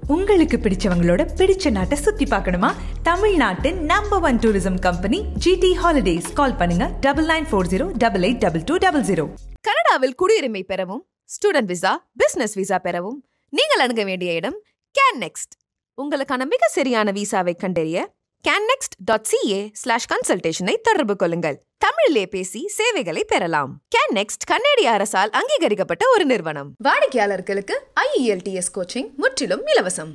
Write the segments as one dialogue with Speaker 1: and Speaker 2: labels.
Speaker 1: உங்களுக்கு பிடிச்சவங்களோட பிடிச்ச நாட்டை சுத்தி பார்க்கணுமா தமிழ்நாட்டின் number one tourism company GT holidays call பண்ணுங்க double nine four zero double eight double two double zero
Speaker 2: கனடாவில் குடியுரிமை பெறவும் ஸ்டூடெண்ட் விசா பிசினஸ் விசா பெறவும் நீங்கள் அணுக வேண்டிய இடம் கேன் நெக்ஸ்ட் உங்களுக்கான மிக சரியான விசாவை கண்டறிய கேன்னெக்ஸ்ட் டாட் சிஏ ஸ்லாஷ் கன்சல்டேஷனை தொடர்பு கொள்ளுங்கள் தமிழிலே பேசி சேவைகளை பெறலாம் கேன்னெக்ஸ்ட் கன்னடிய அரசால் அங்கீகரிக்கப்பட்ட ஒரு நிறுவனம் வாடிக்கையாளர்களுக்கு ஐஇஎல்டிஎஸ் கோச்சிங் முற்றிலும் இலவசம்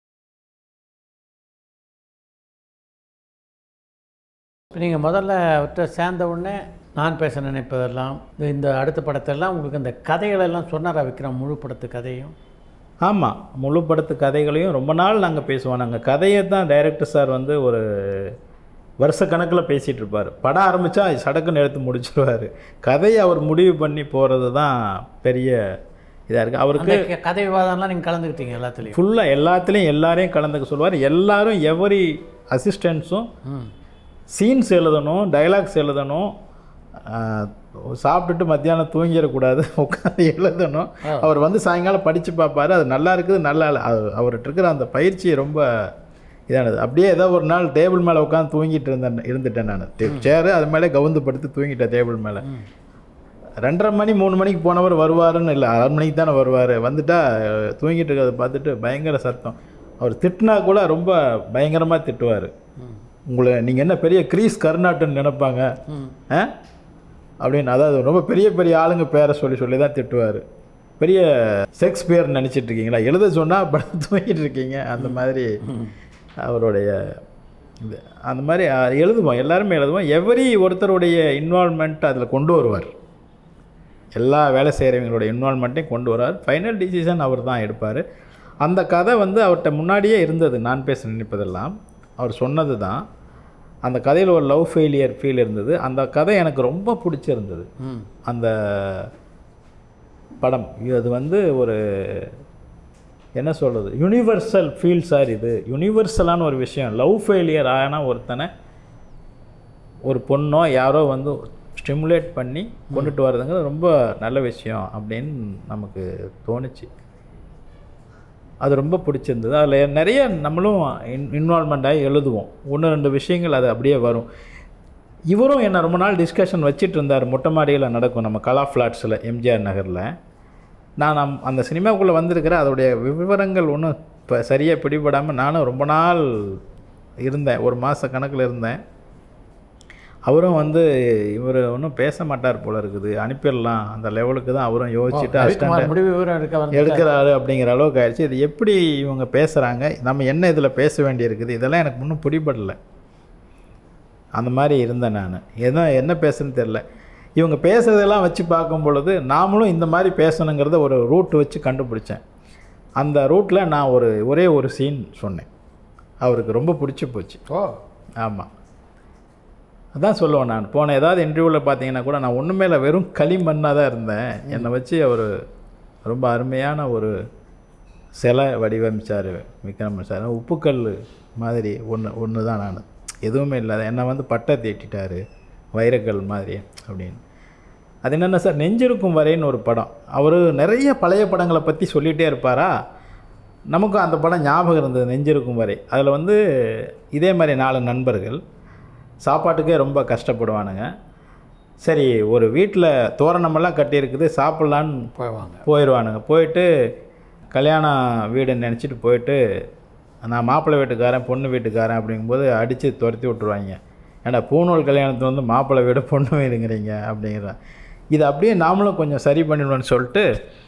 Speaker 3: நீங்கள் முதல்ல அவர்கிட்ட சேர்ந்த உடனே நான் பேச நினைப்பதெல்லாம் இந்த- இந்த அடுத்த படத்தெல்லாம் உங்களுக்கு இந்த கதைகளெல்லாம் சொன்னாரா விக்ரம் முழு படத்து கதையும்
Speaker 4: ஆமாம் முழு படத்து கதைகளையும் ரொம்ப நாள் நாங்கள் பேசுவோம் நாங்கள் கதையை தான் டைரக்டர் சார் வந்து ஒரு வருஷ கணக்கில் பேசிகிட்டு இருப்பார் படம் ஆரம்பித்தா சடக்குன்னு எடுத்து முடிச்சிருவார் கதையை அவர் முடிவு பண்ணி போகிறது தான் பெரிய இதாக இருக்குது
Speaker 3: அந்த
Speaker 4: அவருக்கு
Speaker 3: க- கதை விவாதம்லாம் நீங்கள் கலந்துக்கிட்டீங்க எல்லாத்துலேயும்
Speaker 4: ஃபுல்லாக எல்லாத்துலேயும் எல்லாரையும் கலந்துக்க சொல்லுவார் எல்லாரும் எவரி அசிஸ்டன்ஸும்
Speaker 3: ம்
Speaker 4: சீன்ஸ் எழுதணும் டைலாக்ஸ் எழுதணும் ஆஹ், சாப்பிட்டுட்டு மத்தியானம் தூங்கிடக்கூடாது உட்காந்து எழுதணும் அவர் வந்து சாயங்காலம் படித்து பார்ப்பாரு அது நல்லா இருக்குது நல்லா இல்லை அது அவர்கிட்ட இருக்கிற அந்த பயிற்சி ரொம்ப இதானது அப்படியே ஏதோ ஒரு நாள் டேபிள் மேலே உட்காந்து தூங்கிட்டு இருந்தேன் இருந்துட்டேன் நான் சேரு அது மேலே கவுந்து படுத்து தூங்கிட்டேன் டேபிள் மேலே ரெண்டரை மணி மூணு மணிக்கு போனவர் வருவாருன்னு இல்லை அரை மணிக்கு தானே வருவார் வந்துட்டா அஹ், தூங்கிட்டு இருக்கிறத பார்த்துட்டு பயங்கர சத்தம் அவர் திட்டினா கூட ரொம்ப பயங்கரமாக திட்டுவார் உங்களை நீங்கள் என்ன பெரிய கிரீஸ் கருநாட்டுன்னு நினைப்பாங்க ஆ அப்படின்னு அதாவது ரொம்ப பெரிய பெரிய ஆளுங்க பேரை சொல்லி சொல்லி தான் திட்டுவார் பெரிய செக்ஸ் பேர் நினச்சிட்டு இருக்கீங்களா எழுத சொன்னால் படம் தூங்கிட்டு இருக்கீங்க அந்த மாதிரி அவருடைய இது அந்த மாதிரி அஹ், எழுதுவோம் எல்லாருமே எழுதுவோம் எவரி ஒருத்தருடைய இன்வால்மெண்ட் அதில் கொண்டு வருவார் எல்லா வேலை செய்கிறவங்களோட இன்வால்மெண்ட்டையும் கொண்டு வரார் ஃபைனல் டிசிஷன் அவர் தான் எடுப்பார் அந்த கதை வந்து அவர்கிட்ட முன்னாடியே இருந்தது நான் பேச நினைப்பதெல்லாம் அவர் சொன்னது தான் அந்த கதையில் ஒரு லவ் ஃபெயிலியர் ஃபீல் இருந்தது அந்த கதை எனக்கு ரொம்ப பிடிச்சிருந்தது
Speaker 3: ம்
Speaker 4: அந்த படம் அது வந்து ஒரு என்ன சொல்கிறது யுனிவர்சல் ஃபீல் சார் இது யுனிவர்சலான ஒரு விஷயம் லவ் ஃபெயிலியர் ஆன ஒருத்தனை ஒரு பொண்ணோ யாரோ வந்து ஸ்டிமுலேட் பண்ணி கொண்டுட்டு வர்றதுங்கிறது ரொம்ப நல்ல விஷயம் அப்படின்னு நமக்கு தோணுச்சு அது ரொம்ப பிடிச்சிருந்தது அதில் நிறைய நம்மளும் இன் இன்வால்மெண்ட் ஆகி எழுதுவோம் ஒன்று ரெண்டு விஷயங்கள் அது அப்படியே வரும் இவரும் என்னை ரொம்ப நாள் டிஸ்கஷன் வச்சிட்டு இருந்தார் மொட்டை மாடியில் நடக்கும் நம்ம கலா ஃப்ளாட்ஸில் எம்ஜிஆர் நகரில் நான் நம் அந்த சினிமாவுக்குள்ளே வந்திருக்கிறேன் அதோடைய விவரங்கள் ஒன்றும் இப்போ சரியாக பிடிபடாமல் நானும் ரொம்ப நாள் இருந்தேன் ஒரு மாத கணக்கில் இருந்தேன் அவரும் வந்து இவர் ஒன்றும் பேச மாட்டார் போல இருக்குது அனுப்பிடலாம் அந்த லெவலுக்கு தான் அவரும் யோசிச்சுட்டு
Speaker 3: ரவிக்குமார்
Speaker 4: அசிஸ்டண்ட்
Speaker 3: முடிவு விவரம் எடுக்க வந்து
Speaker 4: எடுக்கிறாரு அப்படிங்கிற அளவுக்கு ஆயிடுச்சு இது எப்படி இவங்க பேசுகிறாங்க நம்ம என்ன இதில் பேச வேண்டியிருக்குது இதெல்லாம் எனக்கு இன்னும் பிடிபடல அந்த மாதிரி இருந்தேன் நான் எதோ என்ன பேசுன்னு தெரில இவங்க பேசுறதெல்லாம் வச்சு பார்க்கும் பொழுது நாமளும் இந்த மாதிரி பேசணுங்கிறத ஒரு ரூட் வச்சு கண்டுபிடிச்சேன் அந்த ரூட்டில் நான் ஒரு ஒரே ஒரு சீன் சொன்னேன் அவருக்கு ரொம்ப பிடிச்சி போச்சு
Speaker 3: ஓ
Speaker 4: ஆமாம் அதான் சொல்லுவேன் நான் போன ஏதாவது இன்டர்வியூவில் பார்த்தீங்கன்னா கூட நான் ஒன்றுமே இல்லை வெறும் களிமண்ணாக தான் இருந்தேன் என்னை வச்சு அவர் ரொம்ப அருமையான ஒரு சிலை வடிவமைச்சார் விக்ரமன் சார் உப்புக்கல் மாதிரி ஒன்று ஒன்று தான் நான் எதுவுமே இல்லாத என்னை வந்து பட்டை தீட்டிட்டாரு வைரக்கல் மாதிரி அப்படின்னு அது என்னென்ன சார் நெஞ்சிருக்கும் வரைன்னு ஒரு படம் அவர் நிறைய பழைய படங்களை பற்றி சொல்லிகிட்டே இருப்பாரா நமக்கும் அந்த படம் ஞாபகம் இருந்தது நெஞ்சிருக்கும் வரை அதில் வந்து இதே மாதிரி நாலு நண்பர்கள் சாப்பாட்டுக்கே ரொம்ப கஷ்டப்படுவானுங்க சரி ஒரு வீட்டில் தோரணமெல்லாம் கட்டியிருக்குது சாப்பிட்லான்னு
Speaker 3: போவாங்க
Speaker 4: போயிடுவானுங்க போயிட்டு கல்யாண வீடுன்னு நினச்சிட்டு போயிட்டு நான் மாப்பிள்ளை வீட்டுக்காரன் பொண்ணு வீட்டுக்காரன் அப்படிங்கும்போது அடித்து துரத்தி விட்ருவாங்க ஏன்னா பூநூல் கல்யாணத்தில் வந்து மாப்பிள்ளை வீடு பொண்ணு வீடுங்கிறீங்க அப்படிங்கிற இது அப்படியே நாமளும் கொஞ்சம் சரி பண்ணிடணும்னு சொல்லிட்டு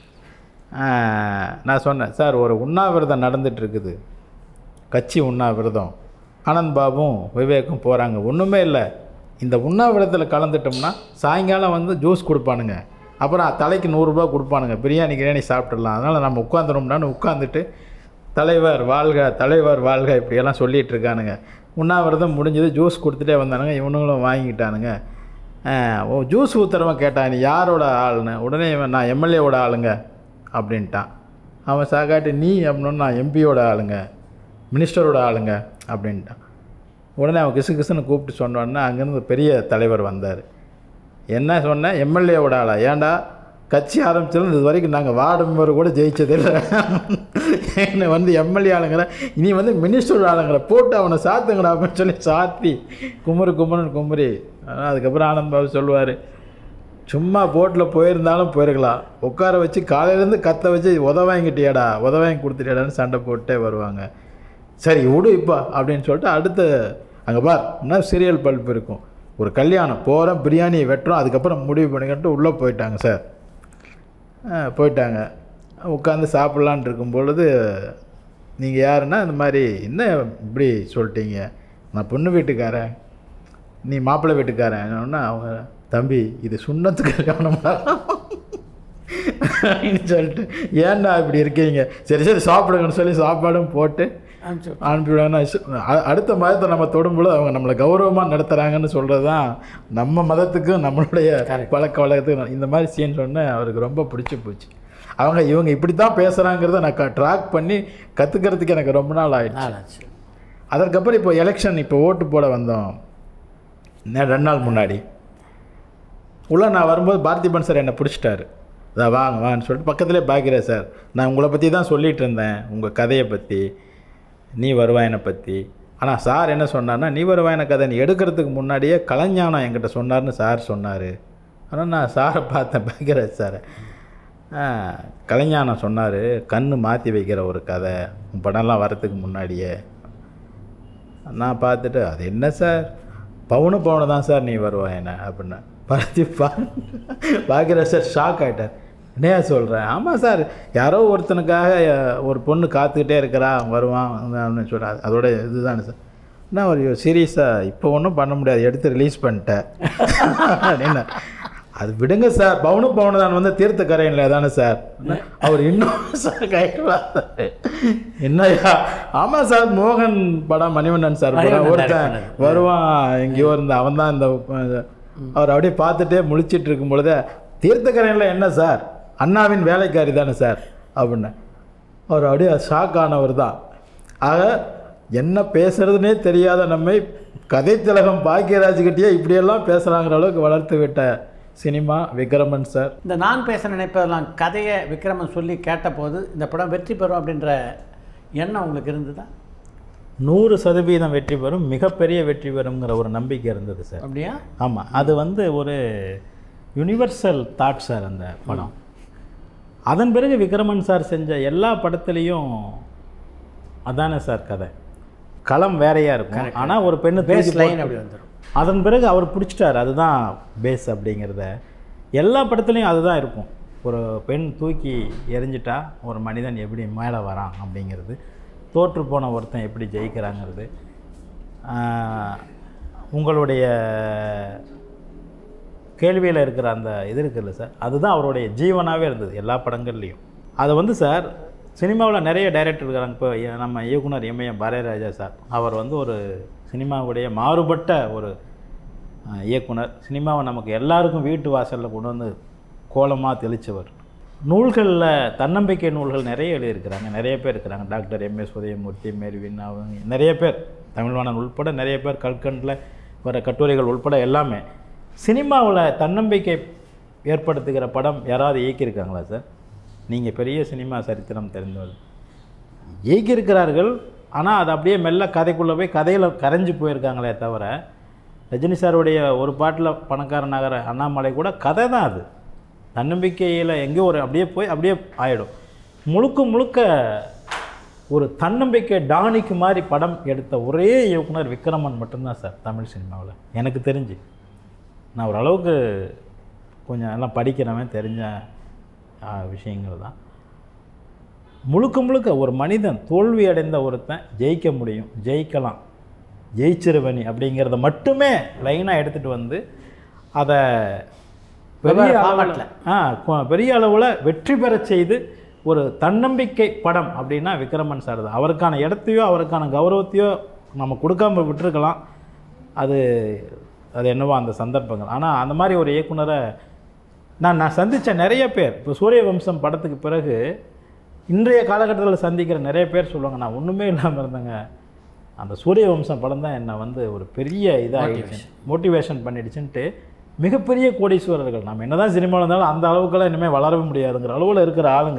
Speaker 4: ஆஹ், நான் சொன்னேன் சார் ஒரு உண்ணாவிரதம் நடந்துட்டு இருக்குது கட்சி உண்ணாவிரதம் ஆனந்த் பாபும் விவேக்கும் போகிறாங்க ஒன்றுமே இல்லை இந்த உண்ணாவிரதத்தில் கலந்துட்டோம்னா சாயங்காலம் வந்து ஜூஸ் கொடுப்பானுங்க அப்புறம் தலைக்கு நூறுரூபா கொடுப்பானுங்க பிரியாணி கிரியாணி சாப்பிட்றலாம் அதனால் நம்ம உட்காந்துரும்னான்னு உட்காந்துட்டு தலைவர் வாழ்க தலைவர் வாழ்க இப்படியெல்லாம் சொல்லிகிட்டு இருக்கானுங்க உண்ணாவிரதம் முடிஞ்சது ஜூஸ் கொடுத்துட்டே வந்தானுங்க இவனுங்களும் வாங்கிக்கிட்டானுங்க ஆஹ், ஓ ஜூஸ் ஊற்றுறவன் கேட்டான் நீ யாரோட ஆளுன்னு உடனே இவன் நான் எம்எல்ஏவோட ஆளுங்க அப்படின்ட்டான் அவன் சாகாட்டி நீ அப்படின்னு நான் எம்பியோட ஆளுங்க மினிஸ்டரோட ஆளுங்க அப்படின்ட்டான் உடனே அவன் கிசு கிசுன்னு கூப்பிட்டு சொன்னோன்னே அங்கேருந்து பெரிய தலைவர் வந்தார் என்ன சொன்னேன் எம்எல்ஏவோட ஆளா ஏன்டா கட்சி ஆரம்பிச்சதுல இது வரைக்கும் நாங்கள் வார்டு மெம்பர் கூட ஜெயிச்சதில்லை என்னை வந்து எம்எல்ஏ ஆளுங்கிற நீ வந்து மினிஸ்டர் ஆளுங்கிற போட்டு அவனை சாத்துங்கடா அப்படின்னு சொல்லி சாத்தி குமுறு குமுறுன்னு குமுறி ஆனா, அதுக்கப்புறம் ஆனந்த் பாபு சொல்லுவார் சும்மா போட்டில் போயிருந்தாலும் போயிருக்கலாம் உட்கார வச்சு காலையிலேருந்து கத்த வச்சு உத வாங்கிட்டியாடா உத வாங்கி கொடுத்துட்டியாடான்னு சண்டை போட்டே வருவாங்க சரி விடு இப்போ அப்படின்னு சொல்லிட்டு அடுத்த அங்கே பார் என்ன சீரியல் பல்ப் இருக்கும் ஒரு கல்யாணம் போகிறோம் பிரியாணியை வெட்டுறோம் அதுக்கப்புறம் முடிவு பண்ணிக்கிட்டு உள்ளே போயிட்டாங்க சார் ஆ, போயிட்டாங்க உட்காந்து சாப்பிட்லான் இருக்கும் பொழுது நீங்கள் யாருன்னா இந்த மாதிரி என்ன இப்படி சொல்லிட்டீங்க நான் பொண்ணு வீட்டுக்காரன் நீ மாப்பிள்ளை வீட்டுக்காரன் ஒன்று அவங்க தம்பி இது சுண்ணத்து கல்யாணமா அப்படின்னு சொல்லிட்டு ஏன்டா இப்படி இருக்கீங்க சரி சரி சாப்பிடுங்கன்னு சொல்லி சாப்பாடும் போட்டு
Speaker 3: அனுப்பிச்சு
Speaker 4: அனுப்பிவிடுவாங்கன்னா அ- அடுத்த மதத்தை நம்ம தொடும்பொழுது அவங்க நம்மளை கௌரவமாக நடத்துகிறாங்கன்னு சொல்கிறது தான் நம்ம மதத்துக்கும் நம்மளுடைய பழக்க வழக்கத்துக்கும் இந்த மாதிரி சீன் சொன்னேன் அவருக்கு ரொம்ப பிடிச்சி போச்சு அவங்க இவங்க இப்படி தான் பேசுகிறாங்கிறத நான் ட்ராக் பண்ணி கற்றுக்கிறதுக்கு எனக்கு ரொம்ப நாள் ஆயிடுச்சு
Speaker 3: நாளாச்சு
Speaker 4: அதற்கப்புறம் இப்போ எலெக்ஷன் இப்போ ஓட்டு போட வந்தோம் நே- ரெண்டு நாள் முன்னாடி உள்ள நான் வரும்போது பார்த்திபன் சார் என்னை பிடிச்சிட்டாரு அதான் வாங்க வான்னு சொல்லிட்டு பக்கத்துலேயே பாக்கிறேன் சார் நான் உங்களை பற்றி தான் சொல்லிட்டு இருந்தேன் உங்கள் கதையை பற்றி நீ வருவாயனை பற்றி ஆனால் சார் என்ன சொன்னார்னா நீ வருவாயன கதை நீ எடுக்கிறதுக்கு முன்னாடியே கலைஞானம் என்கிட்ட சொன்னார்னு சார் சொன்னார் ஆனால் நான் சாரை பார்த்தேன் பாக்கியராஜ் சாரை ஆ, கலைஞானம் சொன்னார் கண்ணு மாற்றி வைக்கிற ஒரு கதை உன் படம்லாம் வரத்துக்கு முன்னாடியே நான் பார்த்துட்டு அது என்ன சார் பவுனு பவுனு தான் சார் நீ வருவா என்ன அப்படின்னு பார்த்து பா பாக்கியராஜ் சார் ஷாக் ஆகிட்டார் என்னையா சொல்கிறேன் ஆமாம் சார் யாரோ ஒருத்தனுக்காக அஹ், ஒரு பொண்ணு காத்துக்கிட்டே இருக்கிறா அவன் வருவான் அவன் அப்படின்னு சொல்ல அதோட இதுதானே சார் நான் ஒரு சீரியஸாக இப்போ ஒன்றும் பண்ண முடியாது எடுத்து ரிலீஸ் பண்ணிட்டேன் அப்படின்னு அது விடுங்க சார் பவுனு பவுனதான் வந்து தீர்த்த கரையில் தானே சார் அவர் இன்னும் சார் கைட்டு என்னய்யா ஆமாம் சார் மோகன் படம் மணிவண்ணன் சார் படம்
Speaker 3: மணிவண்ணன்
Speaker 4: ஒருத்தன்
Speaker 3: direct பண்ணது.
Speaker 4: வருவான் எங்கேயோ இருந்த அவன் தான் இந்த அஹ், அவர் அப்படியே பார்த்துட்டே முழிச்சிட்டு இருக்கும் பொழுது தீர்த்தக்கரையில் என்ன சார் அண்ணாவின் வேலைக்காரி தானே சார் அப்படின்னு அவர் அப்படியே ஷாக் ஆனவர் தான் ஆக என்ன பேசுறதுனே தெரியாத நம்மை கதைத்திலகம் பாக்கியராஜ்கிட்டயே இப்படியெல்லாம் பேசுகிறாங்கிற அளவுக்கு வளர்த்து விட்ட சினிமா விக்ரமன் சார்
Speaker 3: இந்த நான் பேச நினைப்பதெல்லாம் கதையை விக்ரமன் சொல்லி கேட்டபோது இந்த படம் வெற்றி பெறும் அப்படின்ற எண்ணம் உங்களுக்கு இருந்ததா
Speaker 4: நூறு சதவீதம் வெற்றி பெறும் மிகப்பெரிய வெற்றி பெறுங்கிற ஒரு நம்பிக்கை இருந்தது சார்
Speaker 3: அப்படியா
Speaker 4: ஆமாம் அது வந்து ஒரு யுனிவர்சல் தாட் சார் அந்த படம் அதன் பிறகு விக்ரமன் சார் செஞ்ச எல்லா படத்துலேயும் அதானே சார் கதை களம் வேறையாக இருக்கும் ஆனால் ஒரு பெண்ணு
Speaker 3: பேஸ்
Speaker 4: தூக்கி
Speaker 3: லைன்
Speaker 4: போட்டு-
Speaker 3: அப்படி வந்துடும்
Speaker 4: அதன் பிறகு அவர் பிடிச்சிட்டார் அதுதான் பேஸ் அப்படிங்கிறத எல்லா படத்துலையும் அதுதான் இருக்கும் ஒரு பெண் தூக்கி எறிஞ்சிட்டா ஒரு மனிதன் எப்படி மேலே வரான் அப்படிங்கிறது தோற்று போன ஒருத்தன் எப்படி ஜெயிக்கிறாங்கிறது ஆஹ், உங்களுடைய கேள்வியில் இருக்கிற அந்த இது இருக்குல்ல சார் அதுதான் அவருடைய ஜீவனாகவே இருந்தது எல்லா படங்கள்லேயும் அதை வந்து சார் சினிமாவில் நிறைய டைரக்டர் இருக்கிறாங்க இப்போ எ- நம்ம இயக்குனர் எம்ஏஎம் பாரதிராஜா சார் அவர் வந்து ஒரு சினிமாவுடைய மாறுபட்ட ஒரு அஹ், இயக்குனர் சினிமாவை நமக்கு எல்லாருக்கும் வீட்டு வாசலில் கொண்டு வந்து கோலமாக தெளித்தவர் நூல்களில் தன்னம்பிக்கை நூல்கள் நிறைய எழுதியிருக்கிறாங்க நிறைய பேர் இருக்கிறாங்க டாக்டர் எம்எஸ் உதயமூர்த்தி மேர்வின் அவங்க நிறைய பேர் தமிழ்வாணன் உள்பட நிறைய பேர் கல்கண்டில் வர கட்டுரைகள் உள்பட எல்லாமே சினிமாவில் தன்னம்பிக்கை ஏற்படுத்துகிற படம் யாராவது இயக்கியிருக்காங்களா சார் நீங்கள் பெரிய சினிமா சரித்திரம் தெரிந்தவர் இயக்கியிருக்கிறார்கள் ஆனால் அது அப்படியே மெல்ல கதைக்குள்ளே போய் கதையில் கரைஞ்சு போயிருக்காங்களே தவிர ரஜினி சாருடைய ஒரு பாட்டில் பணக்கார நகர அண்ணாமலை கூட கதை தான் அது தன்னம்பிக்கையில் எங்கேயோ ஒரு அப்படியே போய் அப்படியே ஆயிடும் முழுக்க முழுக்க ஒரு தன்னம்பிக்கை டானிக்கு மாதிரி படம் எடுத்த ஒரே இயக்குனர் விக்ரமன் மட்டும்தான் சார் தமிழ் சினிமாவில் எனக்கு தெரிஞ்சு நான் ஓரளவுக்கு கொஞ்சம் எல்லாம் படிக்கிறவன் தெரிஞ்ச ஆ, விஷயங்கள் தான் முழுக்க முழுக்க ஒரு மனிதன் தோல்வி அடைந்த ஒருத்தன் ஜெயிக்க முடியும் ஜெயிக்கலாம் ஜெயிச்சிருவனி அப்படிங்கிறத மட்டுமே லைனாக எடுத்துகிட்டு வந்து அதை பெரிய
Speaker 3: வெவ்வேறு
Speaker 4: அளவில்
Speaker 3: formatல.
Speaker 4: ஆ கொ- பெரிய அளவில் வெற்றி பெறச் செய்து ஒரு தன்னம்பிக்கை படம் அப்படின்னா விக்ரமன் சார் தான் அவருக்கான இடத்தையோ அவருக்கான கௌரவத்தையோ நம்ம கொடுக்காம விட்டுருக்கலாம் அது அது என்னவோ அந்த சந்தர்ப்பங்கள் ஆனால் அந்த மாதிரி ஒரு இயக்குனரை நான் நான் சந்தித்த நிறைய பேர் இப்போ சூரிய வம்சம் படத்துக்கு பிறகு இன்றைய காலகட்டத்தில் சந்திக்கிற நிறைய பேர் சொல்லுவாங்க நான் ஒன்றுமே இல்லாமல் இருந்தேங்க அந்த சூரிய வம்சம் படம் தான் என்னை வந்து ஒரு பெரிய இதாகிடுச்சு மோட்டிவேஷன் பண்ணிடுச்சுன்ட்டு மிகப்பெரிய கோடீஸ்வரர்கள் நம்ம என்னதான் சினிமாவில் இருந்தாலும் அந்த அளவுக்குலாம் இனிமேல் வளரவே முடியாதுங்கிற அளவில் இருக்கிற ஆளுங்க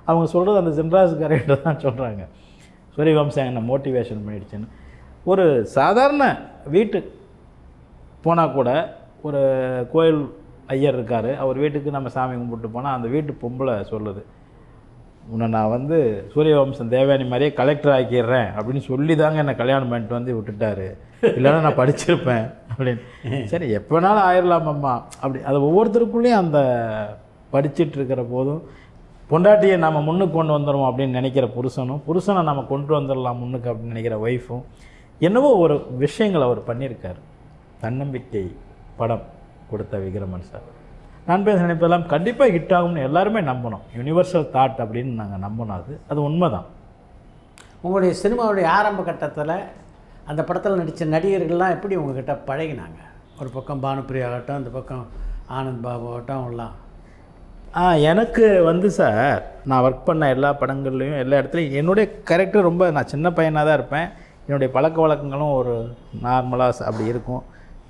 Speaker 4: அவங்க சொல்கிறது அந்த சின்ராஸ் கரெக்டாக தான் சொல்கிறாங்க சூரியவம்சம் என்னை மோட்டிவேஷன் பண்ணிடுச்சுன்னு ஒரு சாதாரண வீட்டு போனால் கூட ஒரு கோயில் ஐயர் இருக்கார் அவர் வீட்டுக்கு நம்ம சாமி கும்பிட்டு போனால் அந்த வீட்டு பொம்பளை சொல்லுது உன்னை நான் வந்து சூரியவம்சம் தேவயானி மாதிரியே கலெக்டர் ஆக்கிடுறேன் அப்படின்னு சொல்லி தாங்க என்னை கல்யாணம் பண்ணிட்டு வந்து விட்டுட்டாரு இல்லைன்னா நான் படிச்சிருப்பேன் அப்படின்னு சரி எப்போ வேணாலும் ஆயிடலாமம்மா அப்படி அது ஒவ்வொருத்தருக்குள்ளேயும் அந்த படிச்சிட்டு இருக்கிற போதும் பொண்டாட்டியை நம்ம முன்னுக்கு கொண்டு வந்துடுவோம் அப்படின்னு நினைக்கிற புருஷனும் புருஷனை நம்ம கொண்டு வந்துடலாம் முன்னுக்கு அப்படின்னு நினைக்கிற ஒய்ஃபும் என்னவோ ஒரு விஷயங்கள் அவர் பண்ணியிருக்காரு தன்னம்பிக்கை படம் கொடுத்த விக்ரமன் சார் நான் பேச நினைப்பதெல்லாம் கண்டிப்பாக ஹிட் ஆகும்னு எல்லாருமே நம்பணும் யுனிவர்சல் தாட் அப்படின்னு நாங்கள் நம்பணும் அது அது உண்மைதான்
Speaker 3: உங்களுடைய சினிமாவுடைய ஆரம்ப கட்டத்தில் அந்த படத்தில் நடித்த நடிகர்கள்லாம் எப்படி உங்ககிட்ட பழகினாங்க ஒரு பக்கம் பானுப்பிரியா ஆகட்டும் இந்த பக்கம் ஆனந்த் பாபு ஆகட்டும் எல்லாம்
Speaker 4: ஆ எனக்கு வந்து சார் நான் ஒர்க் பண்ண எல்லா படங்கள்லையும் எல்லா இடத்துலையும் என்னுடைய கேரக்டர் ரொம்ப நான் சின்ன பையனாக தான் இருப்பேன் என்னுடைய பழக்க வழக்கங்களும் ஒரு நார்மலாக அப்படி இருக்கும்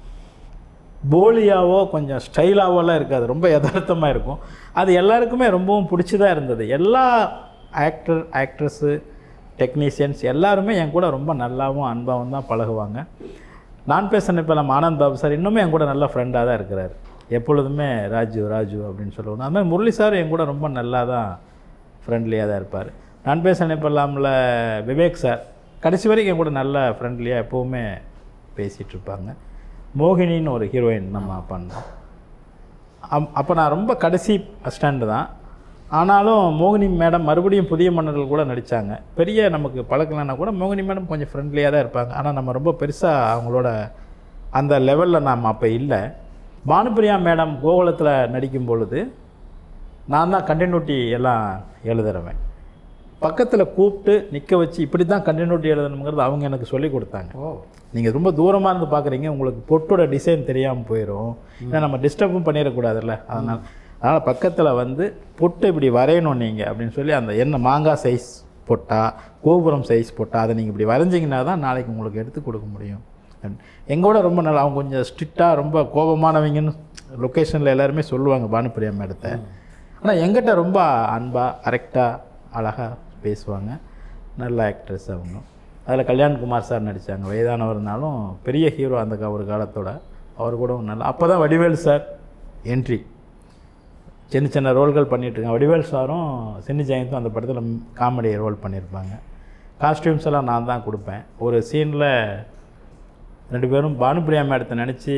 Speaker 4: போலியாவோ கொஞ்சம் ஸ்டைலாவோலாம் இருக்காது ரொம்ப யதார்த்தமாக இருக்கும் அது எல்லாருக்குமே ரொம்பவும் பிடிச்சதாக இருந்தது எல்லா ஆக்டர் ஆக்ட்ரஸ்ஸு டெக்னீஷியன்ஸ் எல்லாருமே என் கூட ரொம்ப நல்லாவும் அன்பாகவும் தான் பழகுவாங்க நான் பேச இப்போ நம்ம ஆனந்த் பாபு சார் இன்னுமே என் கூட நல்ல ஃப்ரெண்டாக தான் இருக்கிறார் எப்பொழுதுமே ராஜு ராஜு அப்படின்னு சொல்லுவோம் அது மாதிரி முரளி சார் என் கூட ரொம்ப நல்லா தான் ஃப்ரெண்ட்லியாக தான் இருப்பார் நான் பேச நினைப்பலாம்ல விவேக் சார் கடைசி வரைக்கும் என் கூட நல்ல ஃப்ரெண்ட்லியாக எப்போவுமே பேசிகிட்டு இருப்பாங்க மோகினின்னு ஒரு ஹீரோயின் நம்ம பண்ணோம் அம் அப்போ நான் ரொம்ப கடைசி ஸ்டாண்டு தான் ஆனாலும் மோகினி மேடம் மறுபடியும் புதிய மன்னர்கள் கூட நடித்தாங்க பெரிய நமக்கு பழக்கலைன்னா கூட மோகினி மேடம் கொஞ்சம் ஃப்ரெண்ட்லியாக தான் இருப்பாங்க ஆனால் நம்ம ரொம்ப பெருசாக அவங்களோட அந்த லெவலில் நாம் அப்போ இல்லை பானுப்பிரியா மேடம் கோகுலத்தில் நடிக்கும் பொழுது நான் தான் கண்டினியூட்டி எல்லாம் எழுதுறவன் பக்கத்தில் கூப்பிட்டு நிற்க வச்சு இப்படி தான் கண்டினியூட்டி எழுதணுங்கிறது அவங்க எனக்கு சொல்லி கொடுத்தாங்க
Speaker 3: ஓ
Speaker 4: நீங்கள் ரொம்ப தூரமாக இருந்து பார்க்குறீங்க உங்களுக்கு பொட்டோட டிசைன் தெரியாமல் போயிடும் ஏன்னா நம்ம டிஸ்டர்பும் பண்ணிடக்கூடாதுல்ல அதனால் அதனால் பக்கத்தில் வந்து பொட்டு இப்படி வரையணும் நீங்கள் அப்படின்னு சொல்லி அந்த என்ன மாங்காய் சைஸ் பொட்டா கோபுரம் சைஸ் பொட்டா அதை நீங்கள் இப்படி வரைஞ்சிங்கன்னா தான் நாளைக்கு உங்களுக்கு எடுத்து கொடுக்க முடியும் எங்கூட ரொம்ப நல்லா அவங்க கொஞ்சம் ஸ்ட்ரிக்டாக ரொம்ப கோபமானவங்கன்னு லொக்கேஷனில் எல்லாருமே சொல்லுவாங்க பானுப்பிரியா மேடத்தை ஆனால் எங்கிட்ட ரொம்ப அன்பாக கரெக்டாக அழகாக பேசுவாங்க நல்ல ஆக்ட்ரஸ் அவங்க அதில் கல்யாண்குமார் சார் நடித்தாங்க வயதானவர்னாலும் பெரிய ஹீரோ அந்த கா- ஒரு காலத்தோட அவர் கூட நல்லா அப்போ தான் வடிவேல் சார் என்ட்ரி சின்ன சின்ன ரோல்கள் பண்ணிகிட்ருக்கேன் வடிவேல் சாரும் சின்ன ஜெயந்தும் அந்த படத்தில் காமெடி ரோல் பண்ணியிருப்பாங்க காஸ்டியூம்ஸ் எல்லாம் நான் தான் கொடுப்பேன் ஒரு சீனில் ரெண்டு பேரும் பானுப்பிரியா மேடத்தை நினச்சி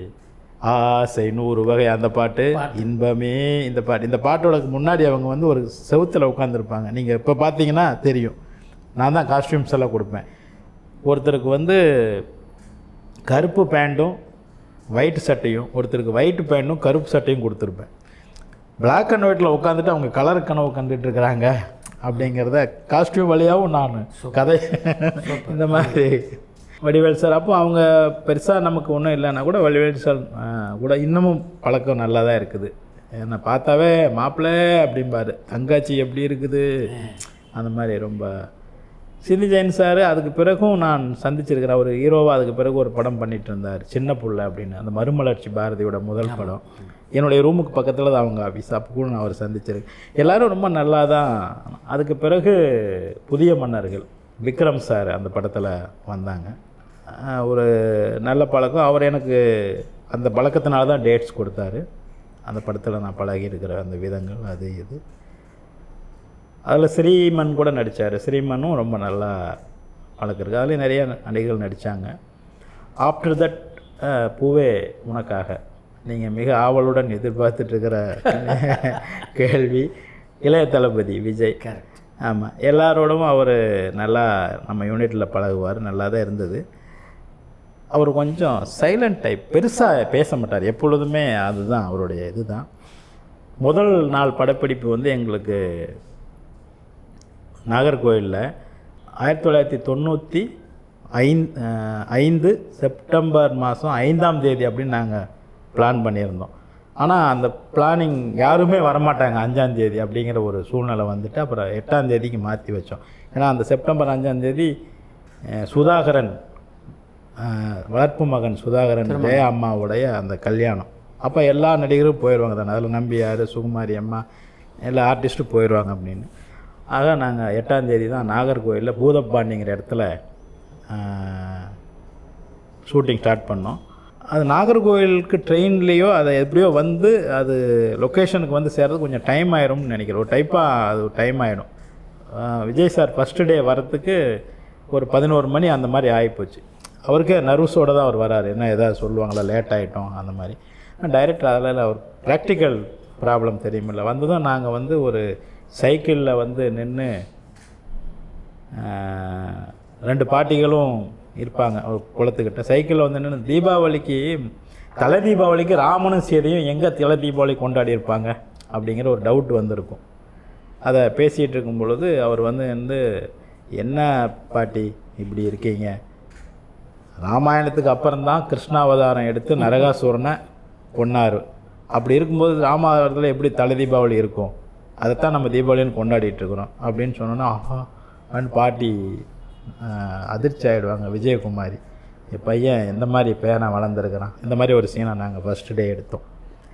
Speaker 4: ஆசை நூறு வகை அந்த பாட்டு இன்பமே இந்த பாட்டு இந்த பாட்டோட முன்னாடி அவங்க வந்து ஒரு செவுத்தில் உட்காந்துருப்பாங்க நீங்கள் இப்போ பார்த்தீங்கன்னா தெரியும் நான் தான் காஸ்டியூம்ஸ் எல்லாம் கொடுப்பேன் ஒருத்தருக்கு வந்து கருப்பு பேண்ட்டும் ஒயிட் சட்டையும் ஒருத்தருக்கு ஒயிட் பேண்ட்டும் கருப்பு சட்டையும் கொடுத்துருப்பேன் Black அண்ட் ஒயிட்டில் உட்காந்துட்டு அவங்க கலர் கனவு கண்டுட்டு இருக்கிறாங்க அப்படிங்கிறத காஸ்டியூம் வழியாகவும் நான் கதை இந்த மாதிரி வடிவேல் சார் அப்போ அவங்க பெருசாக நமக்கு ஒன்றும் இல்லைன்னா கூட வடிவேல் சார் ஆ, கூட இன்னமும் பழக்கம் நல்லா தான் இருக்குது என்னை பார்த்தாவே மாப்பிள்ளை அப்படிம்பாரு தங்காச்சி எப்படி இருக்குது அந்த மாதிரி ரொம்ப சினி ஜெயின் சார் அதுக்கு பிறகும் நான் சந்திச்சிருக்கிறேன் ஒரு ஹீரோவாக அதுக்கு பிறகு ஒரு படம் பண்ணிட்டு இருந்தார் சின்ன புள்ள அப்படின்னு அந்த மறுமலர்ச்சி பாரதியோட முதல் படம் என்னுடைய ரூமுக்கு பக்கத்தில் தான் அவங்க ஆஃபீஸ் அப்போ கூட நான் அவர் சந்திச்சிருக்கேன் எல்லாரும் ரொம்ப நல்லா தான் அதுக்கு பிறகு புதிய மன்னர்கள் விக்ரம் சார் அந்த படத்தில் வந்தாங்க ஆஹ் ஒரு நல்ல பழக்கம் அவர் எனக்கு அந்த பழக்கத்தினால தான் டேட்ஸ் கொடுத்தாரு அந்த படத்தில் நான் பழகி இருக்கிற அந்த விதங்கள் அது இது அதில் ஸ்ரீமன் கூட நடித்தார் ஸ்ரீமனும் ரொம்ப நல்லா பழக்கம் இருக்குது அதுலேயும் நிறைய நடிகர்கள் நடித்தாங்க ஆஃப்டர் தட் பூவே உனக்காக நீங்கள் மிக ஆவலுடன் எதிர்பார்த்துட்டு இருக்கிற கேள்வி இளைய தளபதி விஜய்
Speaker 3: கரெக்ட்
Speaker 4: ஆமாம் எல்லாரோடவும் அவர் நல்லா நம்ம யூனிட்டில் பழகுவார் நல்லா தான் இருந்தது அவர் கொஞ்சம் சைலண்ட் டைப் பெருசாக பேச மாட்டார் எப்பொழுதுமே அதுதான் அவருடைய இதுதான் முதல் நாள் படப்பிடிப்பு வந்து எங்களுக்கு நாகர்கோயிலில் ஆயிரத்தி தொள்ளாயிரத்தி தொண்ணூற்றி ஐந்து ஐந்து செப்டம்பர் மாதம் ஐந்தாம் தேதி அப்படின்னு நாங்கள் பிளான் பண்ணியிருந்தோம் ஆனால் அந்த பிளானிங் யாருமே வரமாட்டாங்க அஞ்சாம் தேதி அப்படிங்கிற ஒரு சூழ்நிலை வந்துட்டு அப்புறம் எட்டாம் தேதிக்கு மாற்றி வச்சோம் ஏன்னா அந்த செப்டம்பர் அஞ்சாம் தேதி அஹ், சுதாகரன் அஹ், வளர்ப்பு மகன் சுதாகரன் ஜெய அம்மாவுடைய அந்த கல்யாணம் அப்போ எல்லா நடிகரும் போயிடுவாங்க தானே அதில் நம்பியார் சுகுமாரி அம்மா எல்லா ஆர்டிஸ்ட்டும் போயிடுவாங்க அப்படின்னு ஆக நாங்கள் எட்டாம் தேதி தான் நாகர்கோவிலில் பூதப்பாண்டிங்கிற இடத்துல ஷூட்டிங் ஸ்டார்ட் பண்ணோம் அது நாகர்கோவிலுக்கு ட்ரெயின்லேயோ அதை எப்படியோ வந்து அது லொக்கேஷனுக்கு வந்து சேர்றது கொஞ்சம் டைம் ஆயிரும்னு நினைக்கிறேன் ஒரு டைப்பாக அது டைம் ஆகிடும் விஜய் சார் ஃபஸ்ட்டு டே வரத்துக்கு ஒரு பதினோரு மணி அந்த மாதிரி ஆகிப்போச்சு அவருக்கே நர்வஸோடு தான் அவர் வராரு என்ன எதாவது சொல்லுவாங்களா லேட் ஆகிட்டோம் அந்த மாதிரி டைரக்டர் அதில் அவர் ப்ராக்டிக்கல் ப்ராப்ளம் தெரியுமில்ல வந்ததும் நாங்கள் வந்து ஒரு சைக்கிளில் வந்து நின்று ரெண்டு பாட்டிகளும் இருப்பாங்க ஒரு குளத்துக்கிட்ட சைக்கிளில் வந்து நின்று தீபாவளிக்கு தலை தீபாவளிக்கு ராமனும் சீதையும் எங்கே தலை தீபாவளி கொண்டாடி இருப்பாங்க அப்படிங்கிற ஒரு டவுட் வந்திருக்கும் அதை பேசிகிட்டு இருக்கும் பொழுது அவர் வந்து வந்து என்ன பாட்டி இப்படி இருக்கீங்க ராமாயணத்துக்கு அப்புறம்தான் கிருஷ்ணாவதாரம் எடுத்து நரகாசுரனை கொன்னார் அப்படி இருக்கும்போது ராமாவதாரத்தில் எப்படி தலை தீபாவளி இருக்கும் அதைத்தான் நம்ம தீபாவளின்னு கொண்டாடிட்டு இருக்கிறோம் அப்படின்னு சொன்னோன்னா ஆஹா அப்படின்னு பாட்டி ஆஹ், அதிர்ச்சி ஆகிடுவாங்க விஜயகுமாரி என் பையன் எந்த மாதிரி பேரனை வளர்ந்துருக்கிறான் இந்த மாதிரி ஒரு சீனை நாங்கள் ஃபஸ்ட்டு டே எடுத்தோம்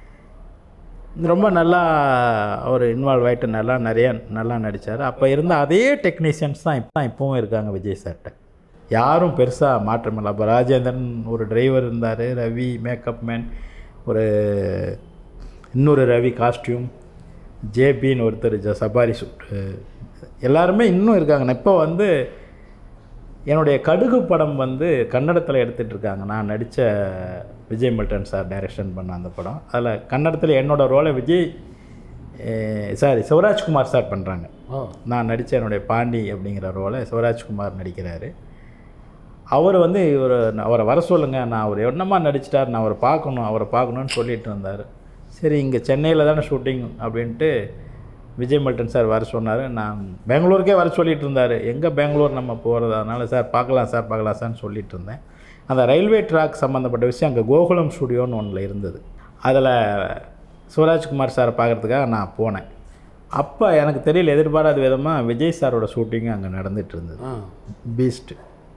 Speaker 4: ரொம்ப நல்லா அவர் இன்வால்வ் ஆகிட்டு நல்லா நிறைய நல்லா நடித்தார் அப்போ இருந்த அதே டெக்னீஷியன்ஸ் தான் இப்போ இப்போவும் இருக்காங்க விஜய் சார்கிட்ட யாரும் பெருசாக மாற்றம் இல்லை அப்போ ராஜேந்திரன் ஒரு டிரைவர் இருந்தார் ரவி மேக்கப் மேன் ஒரு இன்னொரு ரவி காஸ்டியூம் ஜேபின்னு ஒருத்தர் ஜ சபாரி சூட்டு எல்லாருமே இன்னும் இருக்காங்க இப்போ வந்து என்னுடைய கடுகு படம் வந்து கன்னடத்தில் எடுத்துகிட்டு இருக்காங்க நான் நடித்த விஜய் மில்டன் சார் டைரக்ஷன் பண்ண அந்த படம் அதில் கன்னடத்தில் என்னோட ரோலை விஜய் சாரி சிவராஜ்குமார் சார் பண்ணுறாங்க
Speaker 3: ஓ
Speaker 4: நான் நடித்த என்னுடைய பாண்டி அப்படிங்கிற ரோலை சிவராஜ்குமார் நடிக்கிறாரு அவர் வந்து இவர் அவரை வர சொல்லுங்கள் நான் அவர் என்னமா நடிச்சிட்டார் நான் அவரை பார்க்கணும் அவரை பார்க்கணுன்னு சொல்லிட்டு இருந்தார் சரி இங்கே சென்னையில் தானே ஷூட்டிங் அப்படின்ட்டு விஜய் மல்டன் சார் வர சொன்னார் நான் பெங்களூருக்கே வர சொல்லிட்டு இருந்தார் எங்கே பெங்களூர் நம்ம போகிறது அதனால சார் பார்க்கலாம் சார் பார்க்கலாம் சார்னு சொல்லிட்டு இருந்தேன் அந்த ரயில்வே ட்ராக் சம்மந்தப்பட்ட விஷயம் அங்கே கோகுலம் ஸ்டுடியோன்னு ஒன்றில் இருந்தது அதில் சிவராஜ்குமார் சாரை பார்க்குறதுக்காக நான் போனேன் அப்போ எனக்கு தெரியல எதிர்பாராத விதமாக விஜய் சாரோட ஷூட்டிங்கும் அங்கே நடந்துட்டு இருந்தது
Speaker 3: ஆ
Speaker 4: பீஸ்ட்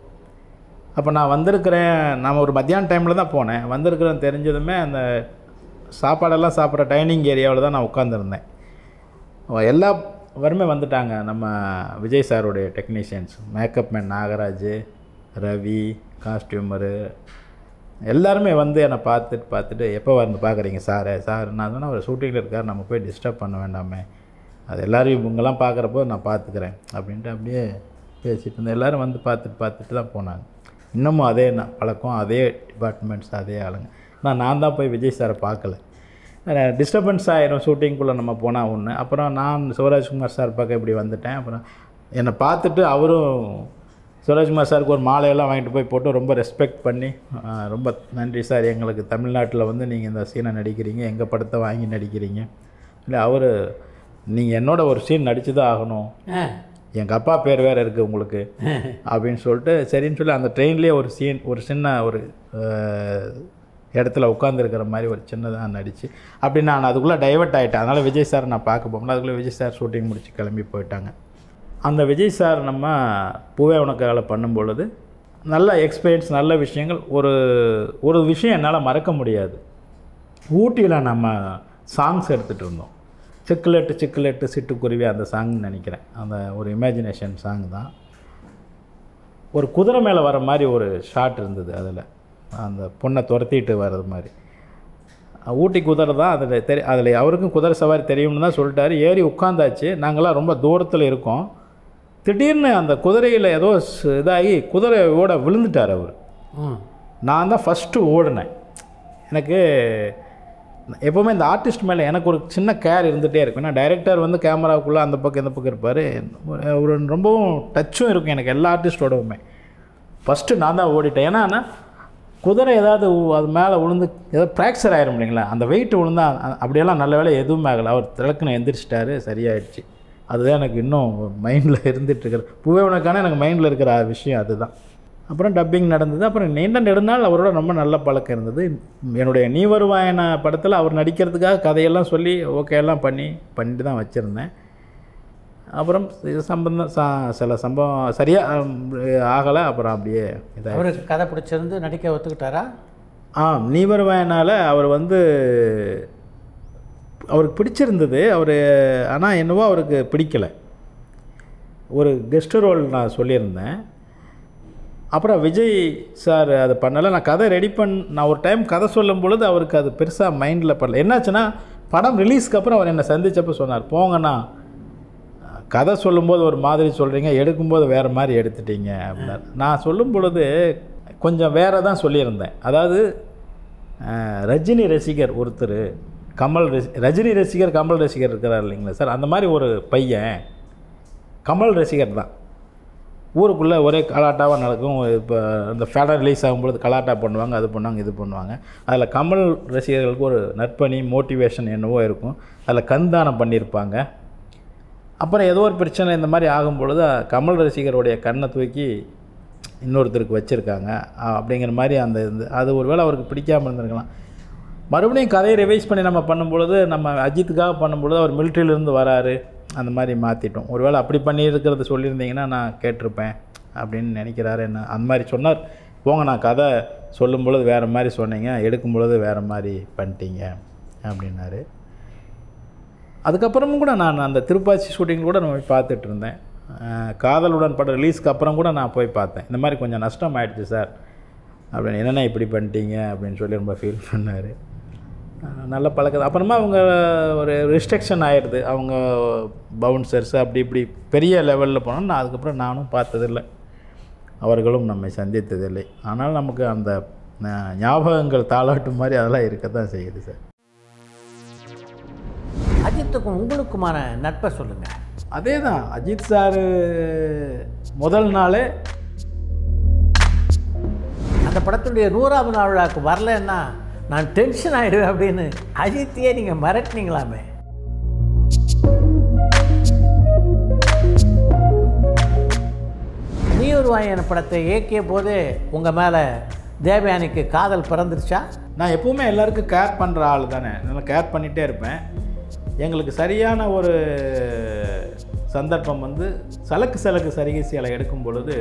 Speaker 4: அப்போ நான் வந்திருக்கிறேன் நான் ஒரு மத்தியான டைமில் தான் போனேன் வந்திருக்கிறேன் தெரிஞ்சதுமே அந்த சாப்பாடெல்லாம் சாப்பிட்ற டைனிங் ஏரியாவில் தான் நான் உட்காந்துருந்தேன் எல்லா வருமே வந்துட்டாங்க நம்ம விஜய் சாருடைய technicians makeup man Nagaraj Ravi costumer எல்லாருமே வந்து என்னை பார்த்துட்டு பார்த்துட்டு எப்போ வந்து பார்க்குறீங்க சார் சார் நான் சொன்னால் அவர் ஷூட்டிங்கில் இருக்கார் நம்ம போய் டிஸ்டர்ப் பண்ண வேண்டாமே அது எல்லோரும் இவங்கெல்லாம் பார்க்குறப்போ நான் பார்த்துக்கிறேன் அப்படின்ட்டு அப்படியே பேசிட்டு இருந்தேன் எல்லோரும் வந்து பார்த்துட்டு பார்த்துட்டு தான் போனாங்க இன்னமும் அதே நான் பழக்கம் அதே டிபார்ட்மெண்ட்ஸ் அதே ஆளுங்க ஆனால் நான் தான் போய் விஜய் சாரை பார்க்கல டிஸ்டர்பன்ஸ் ஆயிரும் ஷூட்டிங்குள்ளே நம்ம போனால் ஒன்று அப்புறம் நான் சிவராஜ்குமார் சார் பார்க்க இப்படி வந்துட்டேன் அப்புறம் என்னை பார்த்துட்டு அவரும் சிவராஜ்குமார் சாருக்கு ஒரு மாலையெல்லாம் வாங்கிட்டு போய் போட்டு ரொம்ப ரெஸ்பெக்ட் பண்ணி ஆஹ், ரொம்ப நன்றி சார் எங்களுக்கு தமிழ்நாட்டில் வந்து நீங்கள் இந்த சீனை நடிக்கிறீங்க எங்கள் படத்தை வாங்கி நடிக்கிறீங்க இல்லை அவர் நீங்கள் என்னோட ஒரு சீன் நடிச்சு தான் ஆகணும்
Speaker 3: ஆ
Speaker 4: எங்கள் அப்பா பேர் வேறு இருக்குது உங்களுக்கு அப்படின்னு சொல்லிட்டு சரின்னு சொல்லி அந்த ட்ரெயின்லேயே ஒரு சீன் ஒரு சின்ன ஒரு அஹ், இடத்துல உட்காந்துருக்கிற மாதிரி ஒரு சின்னதாக நடித்து அப்படி நான் அதுக்குள்ளே டைவர்ட் ஆகிட்டேன் அதனால் விஜய் சார் நான் பார்க்க போகல அதுக்குள்ளே விஜய் சார் ஷூட்டிங் முடிச்சு கிளம்பி போயிட்டாங்க அந்த விஜய் சார் நம்ம பூவே உனக்காக பண்ணும் பொழுது நல்ல எக்ஸ்பீரியன்ஸ் நல்ல விஷயங்கள் ஒரு ஒரு விஷயம் என்னால் மறக்க முடியாது ஊட்டியில் நம்ம சாங்ஸ் எடுத்துகிட்டு இருந்தோம் சிக்கலெட்டு சிக்கலெட்டு சிட்டுக்குருவி அந்த சாங்னு நினைக்கிறேன் அந்த ஒரு இமேஜினேஷன் சாங் தான் ஒரு குதிரை மேலே வர மாதிரி ஒரு ஷாட் இருந்தது அதில் அந்த பொண்ணை துரத்திட்டு வர்றது மாதிரி ஊட்டி குதிரை தான் அதில் தெரி அதில் அவருக்கும் குதிரை சவாரி தெரியும்னு தான் சொல்லிட்டாரு ஏறி உட்காந்தாச்சு நாங்களாம் ரொம்ப தூரத்தில் இருக்கோம் திடீர்னு அந்த குதிரையில் ஏதோ ஸ்- இதாகி குதிரையோட விழுந்துட்டார் அவர்
Speaker 3: ம்
Speaker 4: நான் தான் ஃபஸ்ட்டு ஓடினேன் எனக்கு எப்போவுமே இந்த ஆர்டிஸ்ட் மேலே எனக்கு ஒரு சின்ன கேர் இருந்துகிட்டே இருக்கும் ஏன்னா டைரக்டர் வந்து கேமராவுக்குள்ளே அந்த பக்கம் இந்த பக்கம் இருப்பார் ஒரு ரொம்பவும் டச்சும் இருக்கும் எனக்கு எல்லா ஆர்டிஸ்டோடவுமே ஃபஸ்ட்டு நான் தான் ஓடிட்டேன் ஏன்னா நான் குதிரை ஏதாவது உ- அது மேலே விழுந்து ஏதாவது ஃப்ராக்சர் ஆயிரும் இல்லைங்களா அந்த வெயிட் விழுந்தா அ- அப்படியெல்லாம் நல்ல வேலை எதுவுமே ஆகலை அவர் திறக்குன்னு எந்திரிச்சிட்டாரு சரியாயிடுச்சு அதுதான் எனக்கு இன்னும் மைண்டில் இருந்துட்டு இருக்கிற பூவே உனக்கான எனக்கு மைண்டில் இருக்கிற விஷயம் அதுதான் அப்புறம் டப்பிங் நடந்தது அப்புறம் நீண்ட நெடுநாள் அவரோட ரொம்ப நல்ல பழக்கம் இருந்தது என்னுடைய நீ வருவாயன படத்தில் அவர் நடிக்கிறதுக்காக கதையெல்லாம் சொல்லி ஓகே எல்லாம் பண்ணி பண்ணிட்டு தான் வச்சுருந்தேன் அப்புறம் இது சம்பந்தம் சா சில சம்பவம் சரியாக ஆகலை அப்புறம் அப்படியே இதாக
Speaker 3: அவருக்கு கதை பிடிச்சிருந்து நடிக்க ஒத்துக்கிட்டாரா
Speaker 4: ஆ நீ வருவாயனால் அவர் வந்து அவருக்கு பிடிச்சிருந்தது அவர் ஆனால் என்னவோ அவருக்கு பிடிக்கலை ஒரு கெஸ்ட் ரோல் நான் சொல்லியிருந்தேன் அப்புறம் விஜய் சார் அது பண்ணலை நான் கதை ரெடி பண் நான் ஒரு டைம் கதை சொல்லும் பொழுது அவருக்கு அது பெருசாக மைண்டில் படல என்னாச்சுன்னா படம் ரிலீஸ்க்கு அப்புறம் அவர் என்னை சந்திச்சப்போ சொன்னார் போங்கண்ணா கதை சொல்லும்போது ஒரு மாதிரி சொல்கிறீங்க எடுக்கும்போது வேறு மாதிரி எடுத்துட்டீங்க அப்படின்னாரு நான் சொல்லும் பொழுது கொஞ்சம் வேறு தான் சொல்லியிருந்தேன் அதாவது அஹ், ரஜினி ரசிகர் ஒருத்தர் கமல் ரசி ரஜினி ரசிகர் கமல் ரசிகர் இருக்கிறார் இல்லைங்களா சார் அந்த மாதிரி ஒரு பையன் கமல் ரசிகர் தான் ஊருக்குள்ளே ஒரே கலாட்டாவாக நடக்கும் இப்போ இந்த ஃபேடர் ரிலீஸ் ஆகும்பொழுது கலாட்டா பண்ணுவாங்க அது பண்ணுவாங்க இது பண்ணுவாங்க அதில் கமல் ரசிகர்களுக்கு ஒரு நற்பணி மோட்டிவேஷன் என்னவோ இருக்கும் அதில் கண்தானம் பண்ணியிருப்பாங்க அப்புறம் ஏதோ ஒரு பிரச்சனை இந்த மாதிரி ஆகும் பொழுது கமல் ரசிகருடைய கண்ணை தூக்கி இன்னொருத்தருக்கு வச்சுருக்காங்க அப்படிங்கிற மாதிரி அந்த இது அது ஒருவேளை அவருக்கு பிடிக்காமல் இருந்திருக்கலாம் மறுபடியும் கதையை ரிவைஸ் பண்ணி நம்ம பண்ணும்பொழுது நம்ம அஜித்துக்காக பண்ணும்பொழுது அவர் மிலிட்ரியிலேருந்து வராரு அந்த மாதிரி மாற்றிட்டோம் ஒருவேளை அப்படி பண்ணியிருக்கிறத சொல்லியிருந்தீங்கன்னா நான் கேட்டிருப்பேன் அப்படின்னு நினைக்கிறாரு என்ன அந்த மாதிரி சொன்னார் போங்க நான் கதை சொல்லும் பொழுது வேறு மாதிரி சொன்னீங்க எடுக்கும் பொழுது வேறு மாதிரி பண்ணிட்டீங்க அப்படின்னாரு அதுக்கப்புறமும் கூட நான் அந்த திருப்பாச்சி ஷூட்டிங் கூட நான் போய் பார்த்துட்டு இருந்தேன் அஹ் காதலுடன் படம் ரிலீஸ்க்கு அப்புறம் கூட நான் போய் பார்த்தேன் இந்த மாதிரி கொஞ்சம் நஷ்டம் ஆயிடுச்சு சார் அப்படின்னு என்னென்ன இப்படி பண்ணிட்டீங்க அப்படின்னு சொல்லி ரொம்ப ஃபீல் பண்ணார் நல்ல பழக்கம் அப்புறமா அவங்க ஒரு ரிஸ்ட்ரிக்ஷன் ஆயிடுது அவங்க பவுன்சர்ஸ் அப்படி இப்படி பெரிய லெவலில் போனால் நான் அதுக்கப்புறம் நானும் பார்த்ததில்லை அவர்களும் நம்மை சந்தித்ததில்லை ஆனால் நமக்கு அந்த அஹ், ஞாபகங்கள் தாளாட்டும் மாதிரி அதெல்லாம் இருக்க தான் செய்யுது சார்
Speaker 3: அஜித்துக்கும் உங்களுக்குமான நட்பை சொல்லுங்கள்
Speaker 4: அதே தான் அஜித் சார் முதல் நாளே
Speaker 3: அந்த படத்துடைய நூறாவது நாள் விழாக்கு வரலன்னா நான் டென்ஷன் ஆகிடுவேன் அப்படின்னு அஜித்தையே நீங்கள் மிரட்டினீங்களாமே நீ ஒரு வாயன படத்தை இயக்கிய போதே உங்கள் மேலே தேவயானிக்கு காதல் பிறந்துருச்சா
Speaker 4: நான் எப்பவுமே எல்லாருக்கும் கேர் பண்ணுற ஆள் தானே நல்லா கேர் பண்ணிகிட்டே இருப்பேன் எங்களுக்கு சரியான ஒரு சந்தர்ப்பம் வந்து சலக்கு சலக்கு சரிகை சேலை எடுக்கும் பொழுது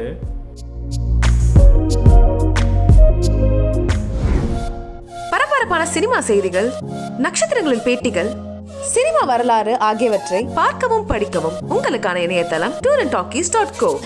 Speaker 2: பரபரப்பான சினிமா செய்திகள் நட்சத்திரங்களின் பேட்டிகள் சினிமா வரலாறு ஆகியவற்றை பார்க்கவும் படிக்கவும் உங்களுக்கான இணையதளம் tour and talkies dot go